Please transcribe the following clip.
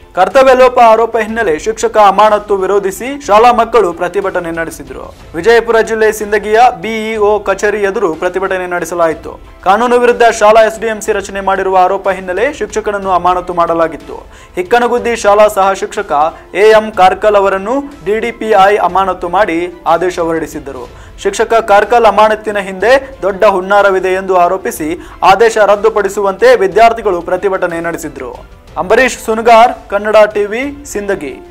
ಕರ್ತವ್ಯ ಲೋಪ ಆರೋಪ ಹಿನ್ನೆಲೆ ಶಿಕ್ಷಕ ಅಮಾನತು ವಿರೋಧಿಸಿ ಶಾಲಾ ಮಕ್ಕಳು ಪ್ರತಿಭಟನೆ ನಡೆಸಿದರು ವಿಜಯಪುರ ಜಿಲ್ಲೆ ಸಿಂದಗಿಯ ಬಿಇಒ ಕಚೇರಿ ಎದುರು ಪ್ರತಿಭಟನೆ ನಡೆಸಲಾಯಿತು ಕಾನೂನು ವಿರುದ್ಧ ಶಾಲಾ ಎಸ್ಡಿಎಂಸಿ ರಚನೆ ಮಾಡಿರುವ ಆರೋಪ ಹಿನ್ನೆಲೆ ಶಿಕ್ಷಕನನ್ನು ಅಮಾನತು ಮಾಡಲಾಗಿತ್ತು ಹಿಕ್ಕನಗುದ್ದಿ ಶಾಲಾ ಸಹ ಶಿಕ್ಷಕ ಎಎಂ ಕಾರ್ಕಲ್ ಅವರನ್ನು ಡಿಡಿಪಿಐ ಅಮಾನತು ಮಾಡಿ ಆದೇಶ ಹೊರಡಿಸಿದ್ದರು ಶಿಕ್ಷಕ ಕಾರ್ಕಲ್ ಅಮಾನತಿನ ಹಿಂದೆ ದೊಡ್ಡ ಹುನ್ನಾರವಿದೆ ಎಂದು ಆರೋಪಿಸಿ ಆದೇಶ ರದ್ದುಪಡಿಸುವಂತೆ ವಿದ್ಯಾರ್ಥಿಗಳು ಪ್ರತಿಭಟನೆ ನಡೆಸಿದ್ರು ಅಂಬರೀಶ್ ಸುನಗಾರ್ ಕನ್ನಡ ಟಿವಿ ಸಿಂದಗಿ